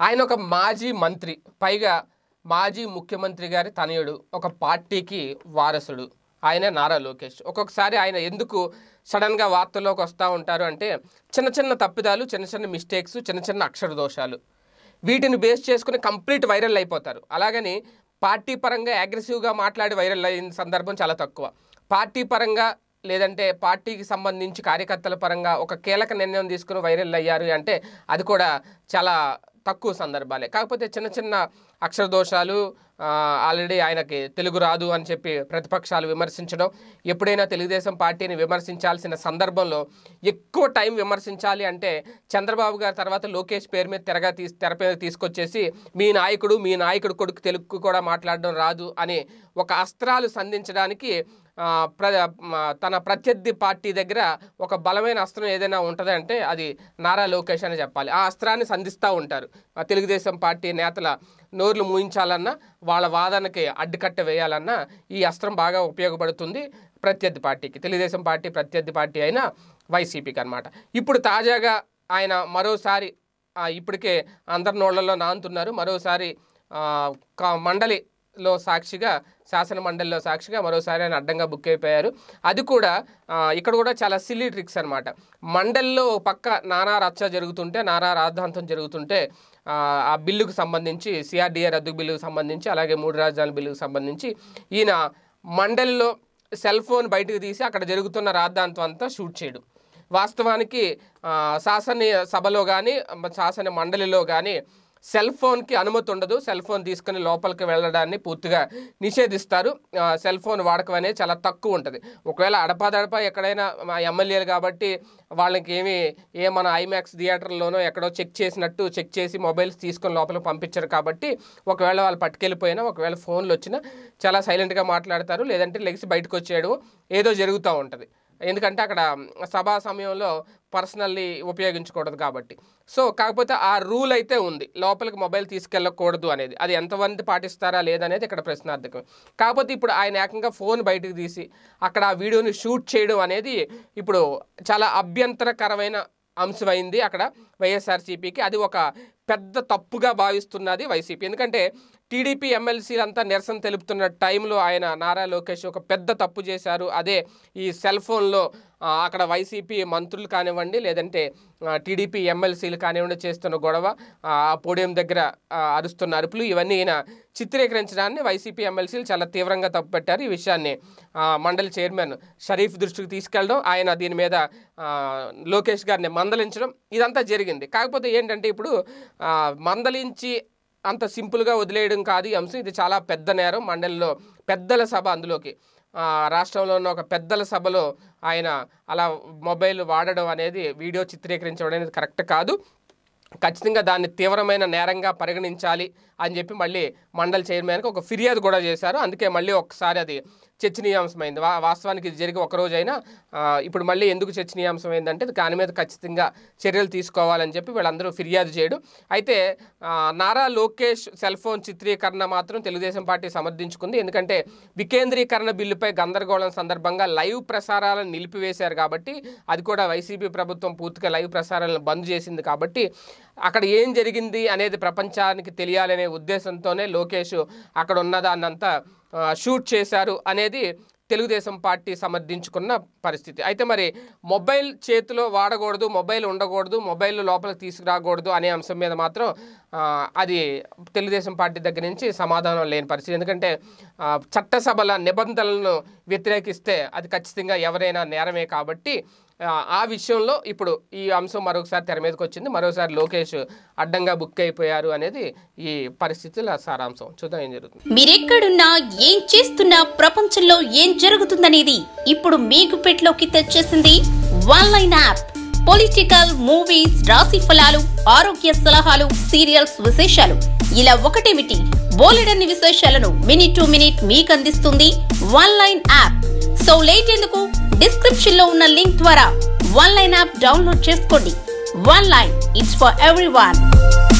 ఆయన ఒక మాజీ మంత్రి పైగా మాజీ ముఖ్యమంత్రి గారి తనయుడు ఒక పార్టీకి వారసుడు ఆయనే నారా లోకేష్ ఒక్కొక్కసారి ఆయన ఎందుకు సడన్గా వార్తల్లోకి వస్తూ ఉంటారు అంటే చిన్న చిన్న తప్పిదాలు చిన్న చిన్న మిస్టేక్స్ చిన్న చిన్న అక్షర దోషాలు వీటిని బేస్ చేసుకుని కంప్లీట్ వైరల్ అయిపోతారు అలాగని పార్టీ పరంగా అగ్రెసివ్గా మాట్లాడి వైరల్ అయిన సందర్భం చాలా తక్కువ పార్టీ పరంగా లేదంటే పార్టీకి సంబంధించి కార్యకర్తల పరంగా ఒక కీలక నిర్ణయం తీసుకుని వైరల్ అయ్యారు అంటే అది కూడా చాలా తక్కువ సందర్భాలే కాకపోతే చిన్న చిన్న అక్షర దోషాలు ఆ, ఆల్రెడీ ఆయనకి తెలుగు రాదు అని చెప్పి ప్రతిపక్షాలు విమర్శించడం ఎప్పుడైనా తెలుగుదేశం పార్టీని విమర్శించాల్సిన సందర్భంలో ఎక్కువ టైం విమర్శించాలి అంటే చంద్రబాబు గారి తర్వాత లోకేష్ పేరు మీద తెరగా తీసి తెర మీద తీసుకొచ్చేసి మీ నాయకుడు మీ నాయకుడు కొడుకు తెలుగు కూడా మాట్లాడడం రాదు అని ఒక అస్త్రాలు సంధించడానికి ఆ, ప్ర మ, తన ప్రత్యర్థి పార్టీ దగ్గర ఒక బలమైన అస్త్రం ఏదైనా ఉంటుందంటే అది నారా లోకేష్ అని చెప్పాలి ఆ అస్త్రాన్ని సంధిస్తూ ఉంటారు ఆ తెలుగుదేశం పార్టీ నేతల నోర్లు మూయించాలన్నా వాళ్ళ వాదనకి అడ్డుకట్ట వేయాలన్నా ఈ అస్త్రం బాగా ఉపయోగపడుతుంది ప్రత్యర్థి పార్టీకి తెలుగుదేశం పార్టీ ప్రత్యర్థి పార్టీ అయిన వైసీపీకి అన్నమాట ఇప్పుడు తాజాగా ఆయన మరోసారి ఆ, ఇప్పటికే అందరి నోళ్లలో నానుతున్నారు మరోసారి ఆ, క- మండలిలో సాక్షిగా శాసన మండలిలో సాక్షిగా మరోసారి ఆయన అడ్డంగా బుక్ అయిపోయారు అది కూడా ఆ, ఇక్కడ కూడా చాలా సిల్లీ ట్రిక్స్ అనమాట మండలిలో ఓ పక్క నానా రచ్చ జరుగుతుంటే నానా రాద్ధాంతం జరుగుతుంటే ఆ, ఆ బిల్లుకు సంబంధించి సిఆర్డీఏ రద్దు బిల్లుకు సంబంధించి అలాగే మూడు రాజధానుల బిల్లుకు సంబంధించి ఈయన మండలిలో సెల్ ఫోన్ బయటకు తీసి అక్కడ జరుగుతున్న రాద్ధాంతం అంతా షూట్ చేయడం వాస్తవానికి ఆ, శాసన సభలో కానీ శాసన మండలిలో కానీ సెల్ ఫోన్కి అనుమతి ఉండదు సెల్ ఫోన్ తీసుకుని లోపలికి వెళ్ళడాన్ని పూర్తిగా నిషేధిస్తారు ఆ, సెల్ ఫోన్ వాడకం అనేది చాలా తక్కువ ఉంటుంది ఒకవేళ అడపాదడపా ఎక్కడైనా మా ఎమ్మెల్యేలు కాబట్టి వాళ్ళకి ఏమి ఏ మన ఐమాక్స్ థియేటర్లోనో ఎక్కడో చెక్ చేసినట్టు చెక్ చేసి మొబైల్స్ తీసుకొని లోపలికి పంపించరు కాబట్టి ఒకవేళ వాళ్ళు పట్టుకెళ్ళిపోయినా ఒకవేళ ఫోన్లు వచ్చినా చాలా సైలెంట్గా మాట్లాడతారు లేదంటే లెగిసి బయటకు వచ్చేయడం ఏదో జరుగుతూ ఉంటుంది ఎందుకంటే అక్కడ సభా సమయంలో పర్సనల్లీ ఉపయోగించకూడదు కాబట్టి సో కాకపోతే ఆ రూల్ అయితే ఉంది లోపలికి మొబైల్ తీసుకెళ్ళకూడదు అనేది అది ఎంతమంది పాటిస్తారా లేదనేది ఇక్కడ ప్రశ్నార్థకం కాకపోతే ఇప్పుడు ఆయన ఏకంగా ఫోన్ బయటకు తీసి అక్కడ ఆ వీడియోని షూట్ చేయడం అనేది ఇప్పుడు చాలా అభ్యంతరకరమైన అంశమైంది అక్కడ వైఎస్ఆర్సీపీకి అది ఒక పెద్ద తప్పుగా భావిస్తున్నది వైసీపీ ఎందుకంటే టీడీపీ ఎమ్మెల్సీలంతా నిరసన తెలుపుతున్న టైంలో ఆయన నారా లోకేష్ ఒక పెద్ద తప్పు చేశారు అదే ఈ సెల్ ఫోన్లో ఆ, అక్కడ వైసీపీ మంత్రులు కానివ్వండి లేదంటే ఆ, టీడీపీ ఎమ్మెల్సీలు కానివ్వండి చేస్తున్న గొడవ ఆ పోడియం దగ్గర ఆ, అరుస్తున్న అరుపులు ఇవన్నీ ఈయన చిత్రీకరించడాన్ని వైసీపీ ఎమ్మెల్సీలు చాలా తీవ్రంగా తప్పుపెట్టారు ఈ విషయాన్ని ఆ, మండలి చైర్మన్ షరీఫ్ దృష్టికి తీసుకెళ్ళడం ఆయన దీని మీద ఆ, లోకేష్ గారిని మందలించడం ఇదంతా జరిగింది కాకపోతే ఏంటంటే ఇప్పుడు ఆ, మందలించి అంత సింపుల్గా వదిలేయడం కాదు ఈ అంశం ఇది చాలా పెద్ద నేరం మండలిలో పెద్దల సభ అందులోకి ఆ, రాష్ట్రంలో ఉన్న ఒక పెద్దల సభలో ఆయన అలా మొబైల్ వాడడం అనేది వీడియో చిత్రీకరించడం అనేది కరెక్ట్ కాదు ఖచ్చితంగా దాన్ని తీవ్రమైన నేరంగా పరిగణించాలి అని చెప్పి మళ్ళీ మండలి చైర్మన్కి ఒక ఫిర్యాదు కూడా చేశారు అందుకే మళ్ళీ ఒకసారి అది చర్చనీయాంశమైంది వా వాస్తవానికి ఇది జరిగి ఒక రోజైనా ఆ, ఇప్పుడు మళ్ళీ ఎందుకు చర్చనీయాంశమైందంటే దాని మీద ఖచ్చితంగా చర్యలు తీసుకోవాలని చెప్పి వీళ్ళందరూ ఫిర్యాదు చేయడం అయితే ఆ, నారా లోకేష్ సెల్ ఫోన్ చిత్రీకరణ మాత్రం తెలుగుదేశం పార్టీ సమర్థించుకుంది ఎందుకంటే వికేంద్రీకరణ బిల్లుపై గందరగోళం సందర్భంగా లైవ్ ప్రసారాలను నిలిపివేశారు కాబట్టి అది కూడా వైసీపీ ప్రభుత్వం పూర్తిగా లైవ్ ప్రసారాలను బంద్ చేసింది కాబట్టి అక్కడ ఏం జరిగింది అనేది ప్రపంచానికి తెలియాలనే ఉద్దేశంతోనే లోకేష్ అక్కడ ఉన్నదాన్నంతా ఆ, షూట్ చేశారు అనేది తెలుగుదేశం పార్టీ సమర్థించుకున్న పరిస్థితి అయితే మరి మొబైల్ చేతిలో వాడకూడదు మొబైల్ ఉండకూడదు మొబైల్ లోపలికి తీసుకురాకూడదు అనే అంశం మీద మాత్రం ఆ, అది తెలుగుదేశం పార్టీ దగ్గర నుంచి సమాధానం లేని పరిస్థితి ఎందుకంటే ఆ, చట్టసభల నిబంధనలను వ్యతిరేకిస్తే అది ఖచ్చితంగా ఎవరైనా నేరమే కాబట్టి ఆ, ఆ విషయంలో ఇప్పుడు ఈ అంశం మరొకసారి తెర మీదకి వచ్చింది మరోసారి లోకేష్ అడ్డంగా బుక్ అయిపోయారు అనేది ఈ పరిస్థితుల సారాంశం చూద్దాం ఏం జరుగుతుంది మీరెక్కడున్నా ఏం చేస్తున్నా ప్రపంచంలో ఏం జరుగుతుందనేది ఇప్పుడు మీకు పెట్లోకి తెచ్చేసింది one line app political movies రాశి ఫలాలు ఆరోగ్య సలహాలు సీరియల్స్ విశేషాలు ఇలా ఒకటేమిటి బోలెడన్ని విశేషాలను మినిట్ టు మినిట్ మీకు అందిస్తుంది one line app so late ఎందుకు డిస్క్రిప్షన్ లో ఉన్న లింక్ ద్వారా వన్ లైన్ యాప్ డౌన్లోడ్ చేసుకోండి one line it's for every